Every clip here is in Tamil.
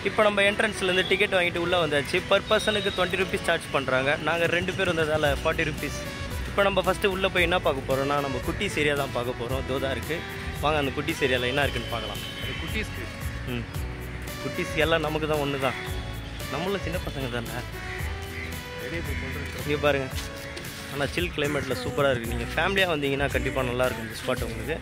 இப்போ நம்ம என்ட்ரன்ஸ்லேருந்து டிக்கெட் வாங்கிட்டு உள்ளே வந்தாச்சு பர் பர்சனுக்கு டுவெண்ட்டி ருபீஸ் சார்ஜ் பண்ணுறாங்க நாங்கள் ரெண்டு பேர் வந்ததால் ஃபார்ட்டி ருபீஸ் இப்போ நம்ம ஃபஸ்ட்டு உள்ளே போய் என்ன பார்க்க போகிறோம்னா நம்ம குட்டிஸ் ஏரியா தான் பார்க்க போகிறோம் தோதா இருக்குது வாங்க அந்த குட்டிஸ் ஏரியாவில் என்ன இருக்குன்னு பார்க்கலாம் அது குட்டீஸ்க்கு ம் குட்டிஸ் எல்லாம் நமக்கு தான் ஒன்று தான் நம்மளும் சின்ன பசங்க தானே வெளியே போய் சொல்கிறேன் இங்கே பாருங்கள் ஆனால் சில் கிளைமேட்டில் சூப்பராக இருக்குது நீங்கள் ஃபேமிலியாக வந்தீங்கன்னா கண்டிப்பாக நல்லா இருக்கும் இந்த ஸ்பாட் உங்களுக்கு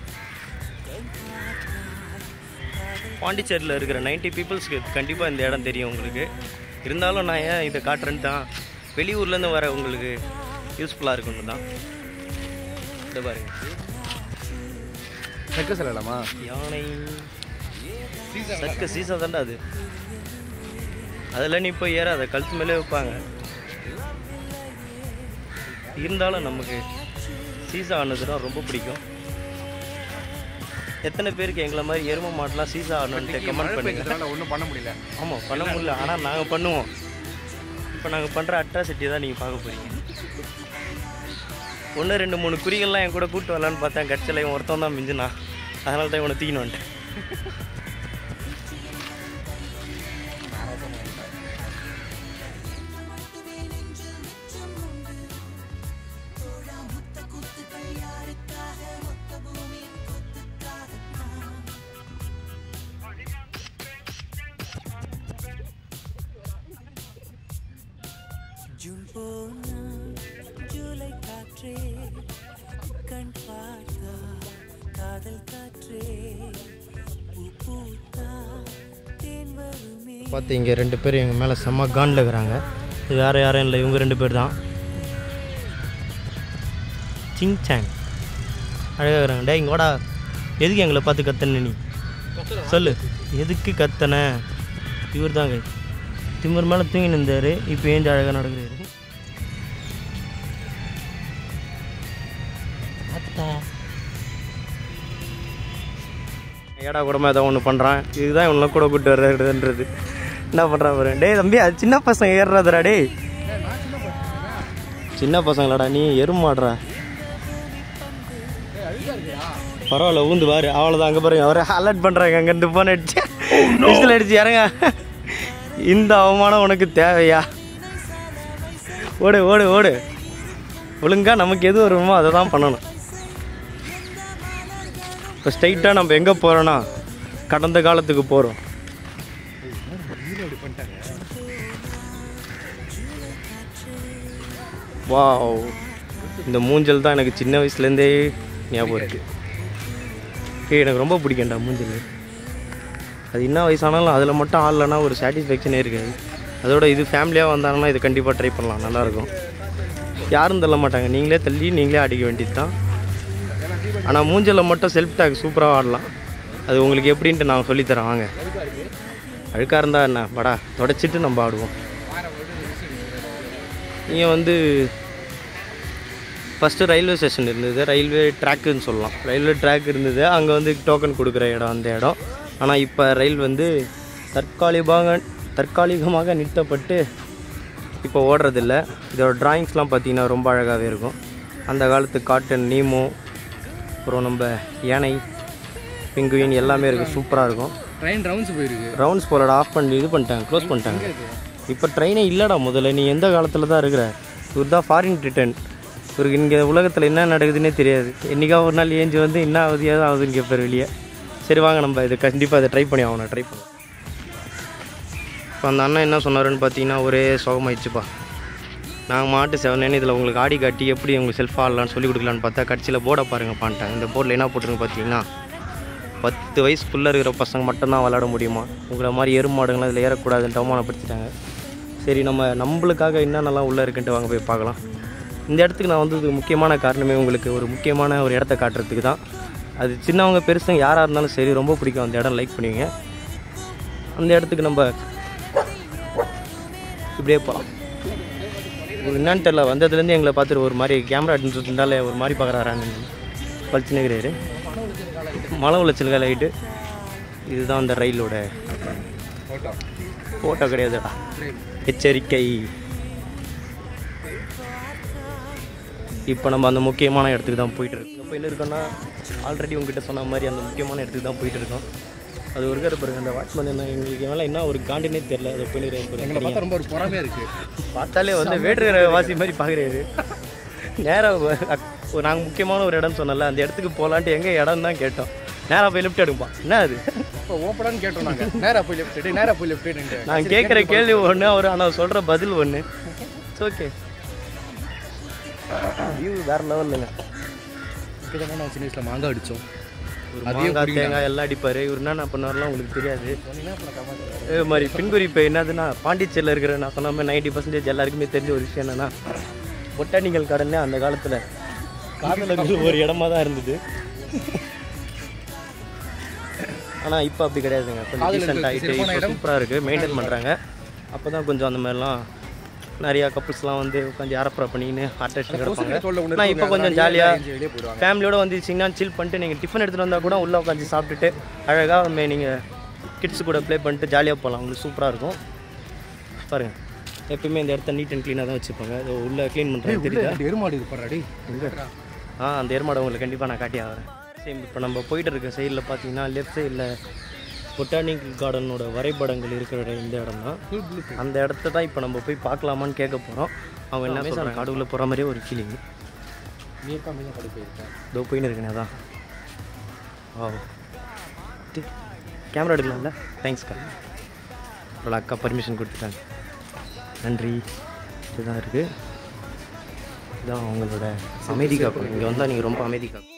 பாண்டிச்சேரியில் இருக்கிற 90 பீப்புள்ஸ்க்கு கண்டிப்பாக இந்த இடம் தெரியும் உங்களுக்கு இருந்தாலும் நான் ஏன் இதை காட்டுறேன்னு தான் வெளியூர்லேருந்து வர உங்களுக்கு யூஸ்ஃபுல்லாக இருக்குன்னு தான் இதை பாருங்க சர்க்கஸ் விளையாடலாமா யானை சர்க்க சீசா தான்டா அது அதில் நீ போய் ஏற அதை கழுத்து மேலே வைப்பாங்க இருந்தாலும் நமக்கு சீசா ஆனதுனா ரொம்ப பிடிக்கும் எத்தனை பேருக்கு எங்களை மாதிரி எரும மாட்டெலாம் சீசா ஆடணுன்ட்டு கமெண்ட் பண்ணுங்க பெஞ்சதுனால ஒன்றும் பண்ண முடியல ஆமாம் பண்ண முடியல ஆனால் நாங்கள் பண்ணுவோம் இப்போ நாங்கள் பண்ணுற அட்ராசிட்டி தான் நீங்கள் பார்க்க போகிறீங்க ஒன்று ரெண்டு மூணு குறிகள்லாம் என் கூட கூப்பிட்டு வரலான்னு பார்த்தேன் கட்சியில் இவன் ஒருத்தன் தான் மிஞ்சினா அதனால தான் இவனை தூக்கின்னு வந்துட்டேன் ஜூன் போனா ஜூலை காற்றே கண் பார்த்தா காதல் காற்றே பூ பூத்தா தேன் வருமே பார்த்து இங்கே ரெண்டு பேர் எங்கள் மேலே செம்ம காண்டில் இருக்கிறாங்க இது வேறு யாரும் இல்லை இவங்க ரெண்டு பேர் தான் சிங் சாங் அழகாக இருக்கிறாங்க டே இங்கே வாடா எதுக்கு எங்களை பார்த்து கத்தன நீ சொல்லு எதுக்கு கத்தன இவர் தாங்க திமிர் மேலே தூங்கி நின்றாரு இப்போ ஏஞ்சி அழகாக நடக்கிறாரு அத்தா ஏடா கூடமா ஏதோ ஒன்று பண்ணுறான் இதுதான் இவனை கூட கூப்பிட்டு வர்றதுன்றது என்ன பண்ணுறான் பாரு டேய் தம்பி அது சின்ன பசங்க ஏறுறதுடா டேய் சின்ன பசங்களாடா நீ எருமாடுறா பரவாயில்ல ஊந்து பாரு அவ்வளோதான் அங்கே பாருங்க அவரை அலர்ட் பண்ணுறாங்க அங்கேருந்து ஃபோன் அடிச்சு விசில் அடிச்சு இறங்க இந்த அவமானம் உனக்கு தேவையா ஓடு ஓடு ஓடு ஒழுங்கா நமக்கு எது வருமோ அதை தான் பண்ணணும் இப்போ ஸ்ட்ரைட்டாக நம்ம எங்கே போகிறோன்னா கடந்த காலத்துக்கு போகிறோம் வாவ் இந்த மூஞ்சல் தான் எனக்கு சின்ன வயசுலேருந்தே ஞாபகம் இருக்குது ஏய் எனக்கு ரொம்ப பிடிக்கும்டா மூஞ்சல் அது என்ன வயசானாலும் அதில் மட்டும் ஆடலன்னா ஒரு சாட்டிஸ்ஃபேக்ஷனே இருக்காது அதோட இது ஃபேமிலியாக வந்தாங்கன்னா இது கண்டிப்பாக ட்ரை பண்ணலாம் நல்லாயிருக்கும் யாரும் தள்ள மாட்டாங்க நீங்களே தள்ளி நீங்களே அடிக்க வேண்டியது தான் ஆனால் மூஞ்சலில் மட்டும் செல்ஃப் டாக் சூப்பராக ஆடலாம் அது உங்களுக்கு எப்படின்ட்டு நான் சொல்லித்தரேன் வாங்க அழுக்காக இருந்தால் என்ன படா தொடச்சிட்டு நம்ம ஆடுவோம் இங்கே வந்து ஃபஸ்ட்டு ரயில்வே ஸ்டேஷன் இருந்தது ரயில்வே ட்ராக்குன்னு சொல்லலாம் ரயில்வே ட்ராக் இருந்தது அங்கே வந்து டோக்கன் கொடுக்குற இடம் அந்த இடம் ஆனால் இப்போ ரயில் வந்து தற்காலிகமாக தற்காலிகமாக நிறுத்தப்பட்டு இப்போ ஓடுறதில்ல இதோட டிராயிங்ஸ்லாம் பார்த்தீங்கன்னா ரொம்ப அழகாகவே இருக்கும் அந்த காலத்து காட்டன் நீமோ அப்புறம் நம்ம யானை பிங்குவின் எல்லாமே இருக்குது சூப்பராக இருக்கும் ட்ரெயின் ரவுண்ட்ஸ் போயிருக்கு ரவுண்ட்ஸ் போலோட ஆஃப் பண்ணி இது பண்ணிட்டாங்க க்ளோஸ் பண்ணிட்டாங்க இப்போ ட்ரெயினே இல்லைடா முதல்ல நீ எந்த காலத்தில் தான் இருக்கிற இவர் தான் ஃபாரின் ரிட்டர்ன் இவருக்கு இங்கே உலகத்தில் என்ன நடக்குதுன்னே தெரியாது என்றைக்கா ஒரு நாள் ஏஞ்சி வந்து என்ன ஆகுது ஏதோ ஆகுதுன்னு கேட்பார் வெளியே சரி வாங்க நம்ம இது கண்டிப்பாக இதை ட்ரை பண்ணி ஆகணும் ட்ரை பண்ணுவோம் இப்போ அந்த அண்ணன் என்ன சொன்னாருன்னு பார்த்தீங்கன்னா ஒரே சோகமாயிடுச்சுப்பா நாங்கள் மாட்டு செவனேன்னு இதில் உங்களுக்கு ஆடி காட்டி எப்படி உங்களுக்கு செல்ஃப் ஆடலாம்னு சொல்லி கொடுக்கலான்னு பார்த்தா கடைசியில் போர்டை பாருங்க பான்ட்டாங்க இந்த போர்டில் என்ன போட்டிருக்கு பார்த்தீங்கன்னா பத்து வயசுக்குள்ளே இருக்கிற பசங்க மட்டும்தான் விளாட முடியுமா உங்களை மாதிரி எருமாடுங்களாம் இதில் ஏறக்கூடாதுன்ட்டு அவமானப்படுத்திட்டாங்க சரி நம்ம நம்மளுக்காக என்னென்னலாம் உள்ளே இருக்குன்ட்டு வாங்க போய் பார்க்கலாம் இந்த இடத்துக்கு நான் வந்ததுக்கு முக்கியமான காரணமே உங்களுக்கு ஒரு முக்கியமான ஒரு இடத்த காட்டுறதுக்கு தான் அது சின்னவங்க பெருசுங்க யாராக இருந்தாலும் சரி ரொம்ப பிடிக்கும் அந்த இடம் லைக் பண்ணுவீங்க அந்த இடத்துக்கு நம்ம இப்படியே போகலாம் ஒரு என்னன்னு தெரியல வந்ததுலேருந்து எங்களை பார்த்துட்டு ஒரு மாதிரி கேமரா இருந்தாலே ஒரு மாதிரி பார்க்குறாரான்னு பழிச்சுனுக்கிறாரு மலை உளைச்சல்கள் லைட்டு இதுதான் அந்த ரயிலோட ஃபோட்டோ ஃபோட்டோ கிடையாதுடா எச்சரிக்கை இப்போ நம்ம அந்த முக்கியமான இடத்துக்கு தான் போயிட்டு இருக்கோம் இப்போ என்ன இருக்கோம்னா ஆல்ரெடி உங்ககிட்ட சொன்ன மாதிரி அந்த முக்கியமான இடத்துக்கு தான் போயிட்டு இருக்கோம் அது ஒரு கரு பாருங்க அந்த வாட்ச்மேன் என்ன எங்களுக்கு மேலே என்ன ஒரு காண்டினே தெரியல அதை எங்களை போய் பார்த்தா ரொம்ப ஒரு பொறாமையாக இருக்கு பார்த்தாலே வந்து வேற்றுக்கிற வாசி மாதிரி பார்க்குறாரு நேராக நாங்கள் முக்கியமான ஒரு இடம் சொன்னல அந்த இடத்துக்கு போகலான்ட்டு எங்கே இடம் தான் கேட்டோம் நேராக போய் லிஃப்ட் எடுப்பா என்ன அது இப்போ ஓப்பனான்னு கேட்டோம் நாங்கள் நேராக போய் லெஃப்ட் நேராக போய் லெஃப்ட் நான் கேட்குற கேள்வி ஒன்று அவர் ஆனால் சொல்கிற பதில் ஒன்று இட்ஸ் ஓகே வியூ வேறு லெவலுங்க இப்போ தான் நான் சின்ன வயசில் மாங்காய் அடித்தோம் ஒரு மாங்காய் தேங்காய் எல்லாம் அடிப்பார் இவர் என்ன பண்ணார்லாம் உங்களுக்கு தெரியாது இது மாதிரி பின்குறிப்பு என்னதுன்னா பாண்டிச்சேரியில் இருக்கிற நான் சொன்ன மாதிரி நைன்டி பர்சன்டேஜ் எல்லாருக்குமே தெரிஞ்ச ஒரு விஷயம் என்னன்னா பொட்டானிக்கல் கார்டன்ல அந்த காலத்தில் காதலர்கள் ஒரு இடமா தான் இருந்தது ஆனால் இப்போ அப்படி கிடையாதுங்க கொஞ்சம் காதலர்களுக்கு டீசெண்ட் ஆகிட்டு சிறப்பான இப்போ இடம். சூப்பராக இருக்குது மெயின்டைன் பண்ணுறாங்க அப்போ தான் கொஞ்சம் அந்த மாதிரிலாம் நிறையா கப்புள்ஸ்லாம் வந்து உட்காந்து யாரப்பரா பண்ணிக்கின்னு அட்டேஷன் கிடப்பாங்க ஆனால் இப்போ கொஞ்சம் ஜாலியாக வெளியே போயிடுவாங்க ஃபேமிலியோட வந்துச்சிங்கன்னா சில் பண்ணிட்டு நீங்கள் டிஃபன் எடுத்துகிட்டு வந்தால் கூட உள்ளே உட்காந்து சாப்பிட்டுட்டு அழகாக நீங்கள் கிட்ஸ் கூட ப்ளே பண்ணிட்டு ஜாலியாக போகலாம் உங்களுக்கு சூப்பராக இருக்கும் பாருங்கள் எப்பயுமே இந்த இடத்த நீட் அண்ட் க்ளீனாக தான் வச்சுப்பாங்க அது உள்ளே க்ளீன் பண்ணுறாங்க தெரியுதா எருமாடு இது படுறாடி ஆ அந்த எருமாடை உங்களுக்கு கண்டிப்பாக நான் காட்டி ஆகிறேன் சேம் இப்போ நம்ம போயிட்டு இருக்க சைடில் பார்த்தீங்கன்னா லெஃப்ட் சைடில் பொட்டானிக்கல் கார்டனோட வரைபடங்கள் இருக்கிற இந்த இடம் தான் அந்த இடத்த தான் இப்போ நம்ம போய் பார்க்கலாமான்னு கேட்க போகிறோம் அவங்க என்ன சொல்கிறாங்க காடுக்குள்ளே போகிற மாதிரியே ஒரு ஃபீலிங் நீக்கா மீன் கடை போயிருக்கேன் இதோ போயின்னு இருக்கேனே அதான் வா கேமரா எடுக்கலாம்ல தேங்க்ஸ்க்கா அவ்வளோ அக்கா பர்மிஷன் கொடுத்துட்டாங்க நன்றி இதுதான் இருக்குது இதான் அவங்களோட அமைதி காக்கும் இங்கே வந்தால் நீங்கள் ரொம்ப அமைதி காக்கும்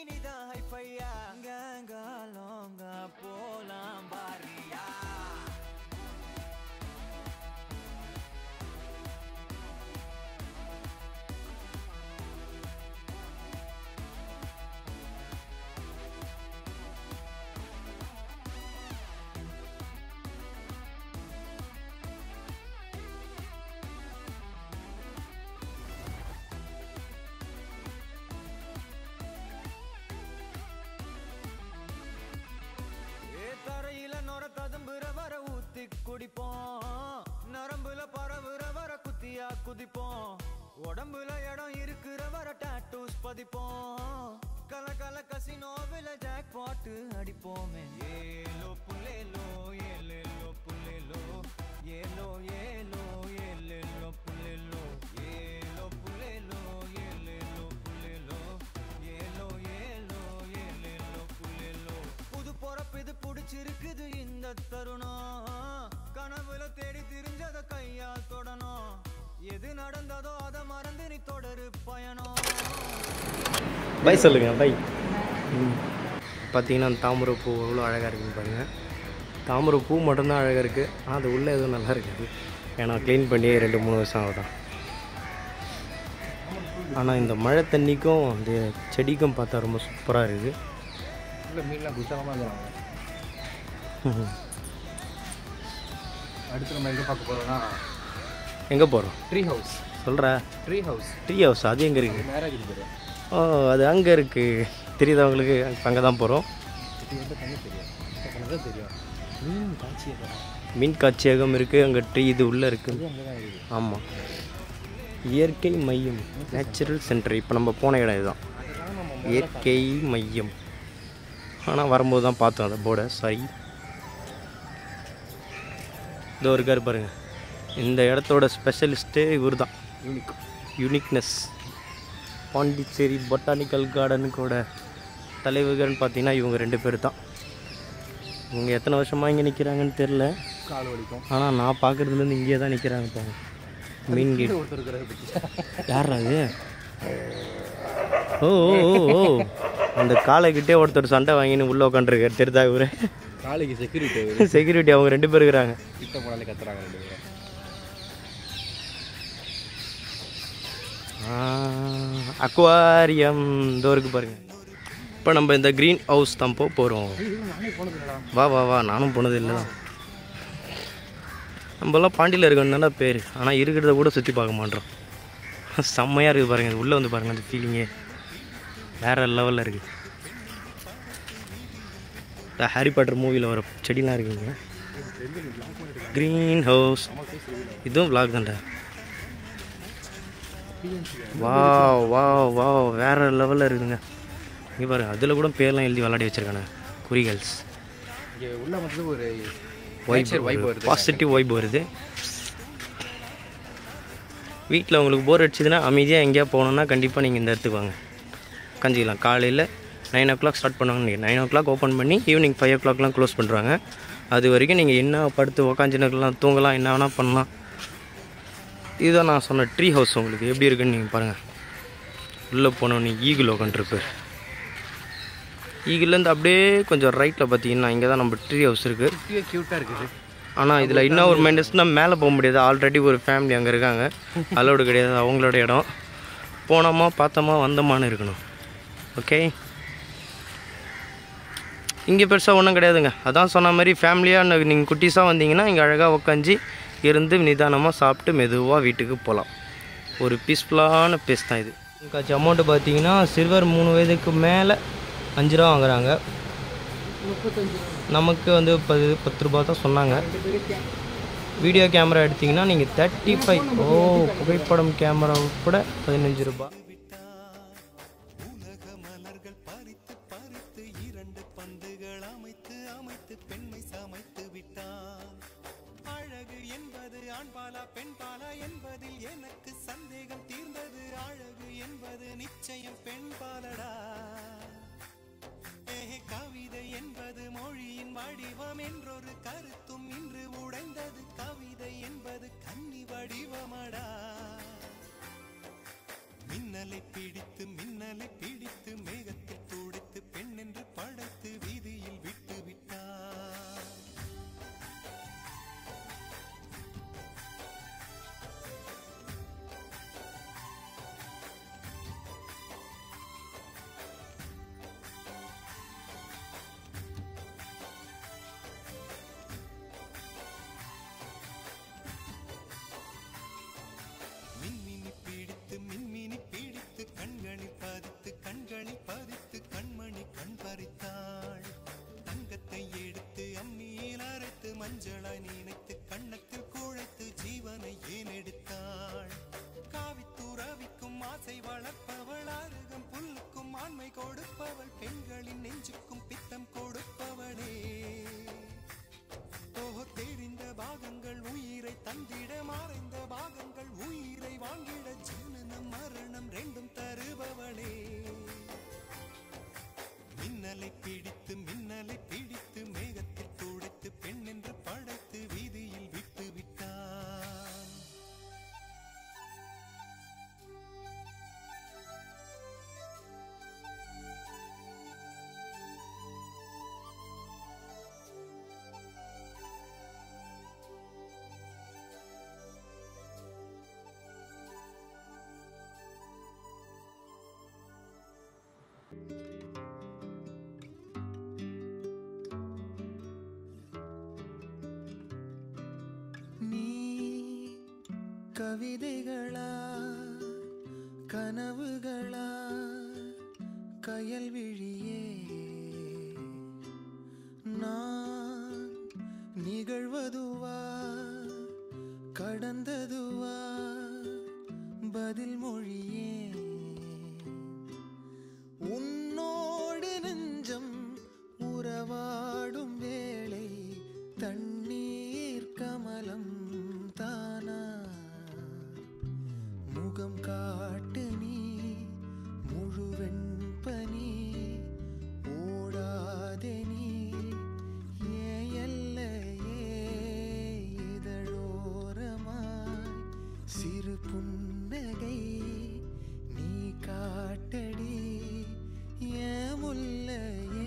தரையில நொர ததும்புற வர ஊத்தி குடிப்போம் நரம்புல பரவுற வர குத்தியா குதிப்போம் உடம்புல இடம் இருக்கிற வர டாட்டூஸ் பதிப்போம் கல கல கசினோவில ஜாக் பாட்டு அடிப்போமே ஏலோ புல்லேலோ ஏலேலோ புல்லேலோ ஏலோ ஏலோ ஏலேலோ புல்லேலோ ஏலோ புல்லேலோ ஏலேலோ புல்லேலோ ஏலோ ஏலோ ஏலேலோ புல்லேலோ புது பொறப்பு இது புடிச்சிருக்குது இந்த தருணம் கனவுல தேடி திரிஞ்சத கையால் தொடணும் எது நடந்ததோ அதை மறந்து நீ தொடரு பயணம் பை சொல்லுங்க பை பார்த்தீங்கன்னா அந்த தாமரை பூ எவ்வளோ அழகாக இருக்குன்னு பாருங்கள் தாமரை பூ மட்டும்தான் அழகாக இருக்குது ஆனால் அது உள்ளே எதுவும் நல்லா இருக்குது ஏன்னா க்ளீன் பண்ணி ரெண்டு மூணு வருஷம் ஆகுதான் ஆனால் இந்த மழை தண்ணிக்கும் அந்த செடிக்கும் பார்த்தா ரொம்ப சூப்பராக இருக்குது உள்ள மீன்லாம் குத்தகமாக இருக்கிறாங்க அடுத்து நம்ம எங்கே பார்க்க போகிறோம்னா எங்கே போகிறோம் ட்ரீ ஹவுஸ் சொல்கிறா ட்ரீ ஹவுஸ் ட்ரீ ஹவுஸ் அது எங்கே இருக்குது மேரேஜ் இருக்குது ஓ அது அங்கே இருக்குது தெரியுதவங்களுக்கு அங்கே தான் போகிறோம் இது வந்து தண்ணி தெரியும் எனக்கு தான் தெரியும் மீன் காட்சியை தரோம் மீன் காட்சியகம் இருக்குது அங்கே ட்ரீ இது உள்ளே இருக்குது அங்கே தான் இருக்குது ஆமாம் இயற்கை மையம் நேச்சுரல் சென்டர் இப்போ நம்ம போன இடம் இதுதான் அதெல்லாம் நம்ம இயற்கை மையம் ஆனால் வரும்போது தான் பார்த்தோம் அந்த போர்டை சாரி இதோ இருக்காரு பாருங்க இந்த இடத்தோட ஸ்பெஷலிஸ்ட்டே இவர் தான் யூனிக் யூனிக்னஸ் பாண்டிச்சேரி பொட்டானிக்கல் கார்டனுக்கோட தலைவர்கள்னு பார்த்தீங்கன்னா இவங்க ரெண்டு பேர் தான் இவங்க எத்தனை வருஷமாக இங்கே நிற்கிறாங்கன்னு தெரில கால் வலிக்கும் ஆனால் நான் பார்க்குறதுலேருந்து இங்கே தான் நிற்கிறாங்க பாருங்க மீன் கேட் ஒருத்தர் இருக்கிறத பற்றி யாரா அது ஓ ஓ ஓ, ஓ அந்த காலைக்கிட்டே ஒருத்தர் சண்டை வாங்கின்னு உள்ளே உட்காந்துருக்காரு தெரிதா இவரு காலைக்கு செக்யூரிட்டி செக்யூரிட்டி அவங்க ரெண்டு பேர் இருக்கிறாங்க கிட்ட போனாலே கத்துறாங்க ரெண்டு பேரும் அக்வாரியம் இதோ இருக்கு பாருங்க இப்போ நம்ம இந்த க்ரீன் ஹவுஸ் தான் போக போகிறோம் நானே போனது இல்லடா வா வா வா நானும் போனது இல்லை தான் நம்மலாம் பாண்டியில் இருக்கணும்னா பேர் ஆனால் இருக்கிறத கூட சுற்றி பார்க்க மாட்டோம் செம்மையாக இருக்குது பாருங்கள் உள்ளே வந்து பாருங்கள் அந்த ஃபீலிங்கே வேறு லெவலில் இருக்குது இந்த ஹாரி பாட்டர் மூவியில் வர செடிலாம் இருக்குங்க க்ரீன் ஹவுஸ் இதுவும் vlog தான்டா வா வா வா வேறு லெவலில் இருக்குதுங்க இங்கே பாருங்க அதில் கூட பேர்லாம் எழுதி விளாடி வச்சுருக்கானே குறிகள்ஸ் இங்கே உள்ள வந்து ஒரு வைப் வைப் வைப் வருது பாசிட்டிவ் வைப் வருது வீட்டில் உங்களுக்கு போர் அடிச்சதுன்னா அமைதியாக எங்கேயா போகணுன்னா கண்டிப்பாக நீங்கள் இந்த இடத்துக்கு வாங்க உட்காந்துக்கலாம் காலையில் நைன் ஓ கிளாக் ஸ்டார்ட் பண்ணுவாங்க நைன் ஓ கிளாக் ஓப்பன் பண்ணி ஈவினிங் ஃபைவ் ஓ கிளாக்லாம் க்ளோஸ் பண்ணுறாங்க அது வரைக்கும் நீங்கள் என்ன படுத்து உக்காந்துருக்கலாம் தூங்கலாம் என்ன வேணால் பண்ணலாம் இதுதான் நான் சொன்ன ட்ரீ ஹவுஸ் உங்களுக்கு எப்படி இருக்குன்னு நீங்கள் பாருங்கள் உள்ளே போனோன்னே ஈகிள் உட்காந்துருப்பார் ஈகிள்லேருந்து அப்படியே கொஞ்சம் ரைட்டில் பார்த்தீங்கன்னா இங்கே தான் நம்ம ட்ரீ ஹவுஸ் இருக்குது குட்டியாக க்யூட்டாக இருக்குது ஆனால் இதில் இன்னும் ஒரு மைனஸ்னால் மேலே போக முடியாது ஆல்ரெடி ஒரு ஃபேமிலி அங்கே இருக்காங்க அலோடு கிடையாது அவங்களோட இடம் போனோமா பார்த்தோமா வந்தோமான்னு இருக்கணும் ஓகே இங்கே பெருசாக ஒன்றும் கிடையாதுங்க அதான் சொன்ன மாதிரி ஃபேமிலியாக நீங்கள் குட்டீஸாக வந்தீங்கன்னா இங்கே அழகாக உட்காந்து இருந்து நிதானமாக சாப்பிட்டு மெதுவாக வீட்டுக்கு போகலாம் ஒரு பீஸ்ஃபுல்லான பேஸ் தான் இது காட்சி அமௌண்ட்டு பார்த்தீங்கன்னா சில்வர் மூணு வயதுக்கு மேலே அஞ்சு ரூபா வாங்குறாங்க நமக்கு வந்து பது பத்து ரூபா தான் சொன்னாங்க வீடியோ கேமரா எடுத்தீங்கன்னா நீங்கள் தேர்ட்டி ஃபைவ் ஓ புகைப்படம் கேமரா உட்பட பதினஞ்சு ரூபாய் உலக மலர்கள் பறித்து பறித்து இரண்டு பந்துகள் அமைத்து அமைத்து பெண்மை சமைத்து விட்டான் அழகு என்பது ஆண்பாலா பெண்பாலா என்பதில் எனக்கு சந்தேகம் தீர்ந்தது அழகு என்பது நிச்சயம் பெண்பாலடா ஏ கவிதை என்பது மொழியின் வடிவம் என்றொரு கருத்தும் இன்று உடைந்தது கவிதை என்பது கன்னி வடிவமடா மின்னலை பிடித்து மின்னலை பிடித்து மேகத்தில் துடைத்து பெண் என்று படைத்து வீதியில் விட்டு விட்டார் மின்மினி பிடித்து மின்மினி பிடித்து கண்களில் பதித்து கண்களில் பதித்து கண்மணி கண் பறித்தாள் தங்கத்தை எடுத்து அம்மியில் அரைத்து மஞ்சளாய் நினைத்து கண்ணத்தில் குழைத்து ஜீவனை ஏன் எடுத்தாள் காவித்துறவிக்கும் ஆசை வளர்ப்பவள் அருகம் புல்லுக்கும் ஆண்மை கொடுப்பவள் பெண்களின் நெஞ்சுக்கும் பித்தம் கொடுப்பவளே ஓஹோ தெரிந்த பாகங்கள் உயிரை தந்திட மறைந்த பாகங்கள் உயிரை வாங்கிட ஜனனம் மரணம் ரெண்டும் தருபவளே மின்னலை பிடித்து மின்னலை பிடித்து மேகத்தில் துடைத்து பெண் என்று படைத்து வீதியில் விட்டு விட்டான் நீ கவிதைகளா கனவுகளா கயல் விழியே நான் நிகழ்வதுவா கடந்ததுவா பதில் மொழியே உன்னோடு நெஞ்சம் உறவாடும் வேளை தண்ணீர் கமலம் தானா முகம் காட்டு நீ முழுவெண் பனி ஓடாதே நீ ஏன் எல்லையே இதழோரமாய் சிறு புன்னகை நீ காட்டடி ஏன் முல்லையே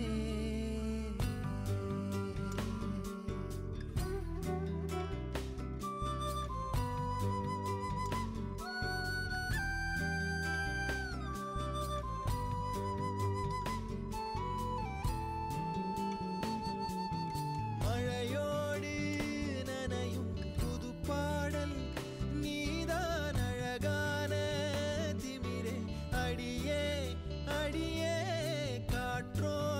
மழையோடு நனையும் புது பாடல் நீதான் அழகான திமிரே அடியே அடியே காற்றோ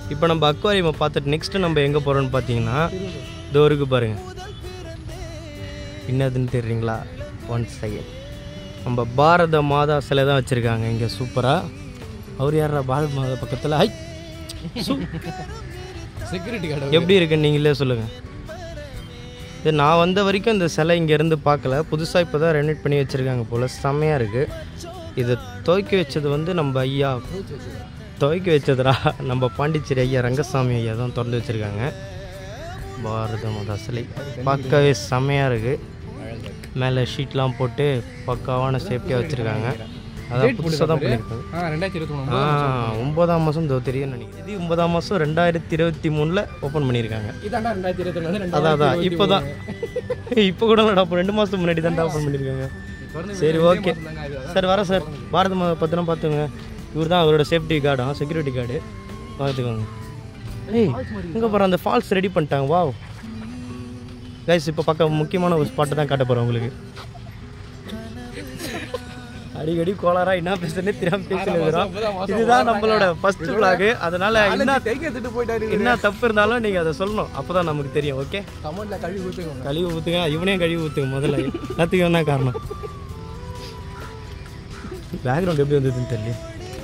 இப்போ நம்ம அக்வாரியமை பார்த்துட்டு நெக்ஸ்ட்டு நம்ம எங்கே போகிறோம்னு பார்த்தீங்கன்னா இதோ இருக்கு பாருங்க என்னதுன்னு தெரியுங்களா ஒன் செகண்ட் நம்ம பாரத மாதா சிலை தான் வச்சுருக்காங்க இங்கே சூப்பராக அவர் யாரா பாரத மாதா பக்கத்தில் ஐ செக்யூரிட்டி கார்டு எப்படி இருக்குன்னு நீங்களே சொல்லுங்கள் இது நான் வந்த வரைக்கும் இந்த சிலை இங்கேருந்து பார்க்கல புதுசாக இப்போ தான் ரெனோட் பண்ணி வச்சுருக்காங்க போல் செம்மையாக இருக்குது இது துவைக்க வச்சது வந்து நம்ம ஐயா துவைக்க வச்சதுடா நம்ம பாண்டிச்சேரி ஐயா ரங்கசாமி ஐயா தான் திறந்து வச்சுருக்காங்க பாரத மாதா சிலை பார்க்கவே செம்மையாக இருக்குது மேலே ஷீட்லாம் போட்டு பக்காவான சேஃப்டியாக வச்சுருக்காங்க அதான் புதுசாக தான் பண்ணியிருக்காங்க ஆ ரெண்டாயிரத்தி இருபத்தி மூணு ஆ ஒன்பதாம் மாதம் இதோ தெரியும் நினைக்கிறேன் இது ஒன்பதாம் மாதம் ரெண்டாயிரத்தி இருபத்தி மூணில் ஓப்பன் பண்ணியிருக்காங்க இதாண்டா ரெண்டாயிரத்தி இருபத்தி ரெண்டு அதான் அதான் இப்போ தான் இப்போ கூட இல்லைடா அப்போ ரெண்டு மாதத்துக்கு முன்னாடி தான் ஓப்பன் பண்ணியிருக்காங்க சரி ஓகே சார் வரேன் சார் பாரத மாதா பத்திரம் பார்த்துங்க இவர் தான் அவரோட சேஃப்டி கார்டா செக்யூரிட்டி கார்டு பார்த்துக்கோங்க ஏய் இங்கே போகிற அந்த ஃபால்ஸ் ரெடி பண்ணிட்டாங்க வாவ் கைஸ் இப்போ பக்கம் முக்கியமான ஒரு ஸ்பாட்டை தான் காட்ட போகிறேன் உங்களுக்கு அடிக்கடி கோளாரா என்ன பேசுறேனே தெரியாம பேசிருக்கிறோம் இதுதான் நம்மளோட ஃபர்ஸ்ட் vlog அதனால என்ன கைக்கு எடுத்துட்டு போயிட்டாரு என்ன தப்பு இருந்தாலும் நீங்க அதை சொல்லணும் அப்பதான் நமக்கு தெரியும் ஓகே கமெண்ட்ல கழுவி ஊத்துக்கோங்க கழிவு ஊற்றுங்க இவனையும் கழிவு ஊற்றுங்க முதல்ல எல்லாத்துக்கும் என்ன காரணம் பேக்ரவுண்ட் எப்படி வந்ததுன்னு தெரியல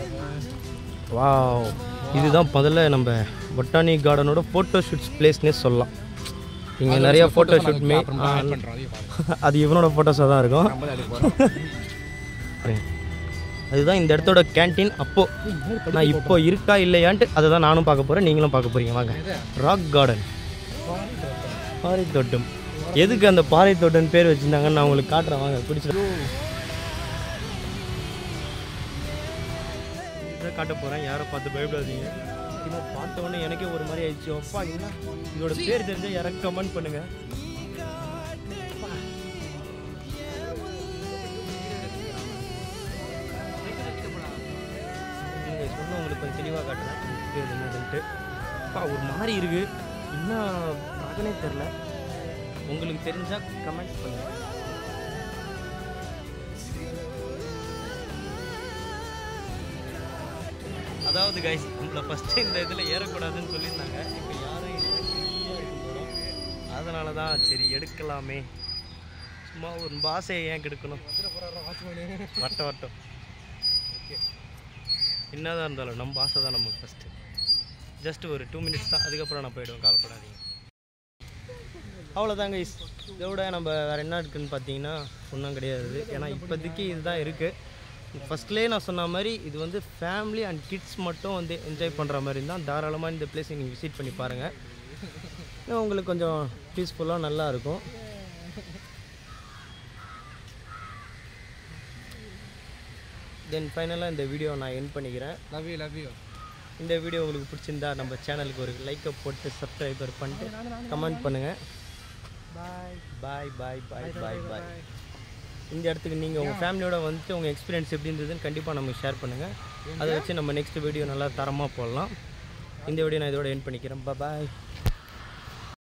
வாவ் இதுதான் முதல்ல நம்ம பொட்டானி கார்டனோட ஃபோட்டோ ஷூட்ஸ் பிளேஸ்னே சொல்லலாம் இங்கே நிறைய ஃபோட்டோ ஷூட் மே பண்றோம் அதையும் பாருங்க அது இவனோட ஃபோட்டோஸாக தான் இருக்கும் நம்ம தான் எடுக்க போறோம் பாருங்க. அதுதான் இந்த இடத்தோட கேண்டீன் அப்போ நான் இப்போ இருக்கா இல்லையான்ட்டு அதை தான் நானும் பார்க்க போகிறேன் நீங்களும் பார்க்க போறீங்க வாங்க ராக் கார்டன் பாறை தோட்டம் எதுக்கு அந்த பாறை தோட்டம் பேர் வச்சிருந்தாங்கன்னு நான் உங்களுக்கு காட்டுறேன் வாங்க பிடிச்சிரு இதை காட்ட போகிறேன் யாரை பார்த்து பயப்படாதீங்க இன்னும் பார்த்த உடனே எனக்கே ஒரு மாதிரி ஆயிடுச்சு அப்பா என்ன இதோட பேர் தெரிஞ்சால் யாராவது கமெண்ட் பண்ணுங்கள் நீங்கள் சொன்ன உங்களுக்கு கொஞ்சம் தெளிவாக காட்டுறேன் பேர் என்னதுன்ட்டு அப்பா ஒரு மாதிரி இருக்கு என்ன ரகனே தெரில உங்களுக்கு தெரிஞ்சால் கமெண்ட் பண்ணுங்க அதாவது கைஸ் நம்மளை ஃபஸ்ட்டு இந்த இதில் ஏறக்கூடாதுன்னு சொல்லியிருந்தாங்க இப்போ யாரும் இல்லை ஃப்ரீயாக இருக்கும் போகிறோம் அதனால தான் சரி எடுக்கலாமே சும்மா ஒரு பாசையை ஏன் கெடுக்கணும் வட்டம் வட்டம் என்னதான் இருந்தாலும் நம்ம ஆசை தான் நமக்கு ஃபஸ்ட்டு ஜஸ்ட் ஒரு டூ மினிட்ஸ் தான் அதுக்கப்புறம் நான் போயிடுவேன் கால்படாதீங்க அவ்வளோதாங்க இஸ் இதோட நம்ம வேறு என்ன இருக்குன்னு பார்த்தீங்கன்னா ஒன்றும் கிடையாது ஏன்னா இப்போதைக்கு இதுதான் இருக்குது ஃபஸ்ட்லேயே நான் சொன்ன மாதிரி இது வந்து ஃபேமிலி அண்ட் கிட்ஸ் மட்டும் வந்து என்ஜாய் பண்ணுற மாதிரி தான் தாராளமாக இந்த பிளேஸை நீங்கள் விசிட் பண்ணி பாருங்கள் இன்னும் உங்களுக்கு கொஞ்சம் பீஸ்ஃபுல்லாக நல்லா இருக்கும் தென் ஃபைனலாக இந்த வீடியோ நான் என் பண்ணிக்கிறேன் லவ் யூ லவ் யூ இந்த வீடியோ உங்களுக்கு பிடிச்சிருந்தா நம்ம சேனலுக்கு ஒரு லைக்கை போட்டு சப்ஸ்கிரைபர் பண்ணிட்டு கமெண்ட் பண்ணுங்கள் பாய் பாய் பாய் பாய் பாய் பாய் இந்த இடத்துக்கு நீங்கள் உங்கள் ஃபேமிலியோட வந்துட்டு உங்கள் எக்ஸ்பீரியன்ஸ் எப்படி இருந்ததுன்னு கண்டிப்பாக நமக்கு ஷேர் பண்ணுங்கள் அதை வச்சு நம்ம நெக்ஸ்ட் வீடியோ நல்லா தரமாக போடலாம் இந்த வீடியோ நான் இதோட என் பண்ணிக்கிறேன் பாய்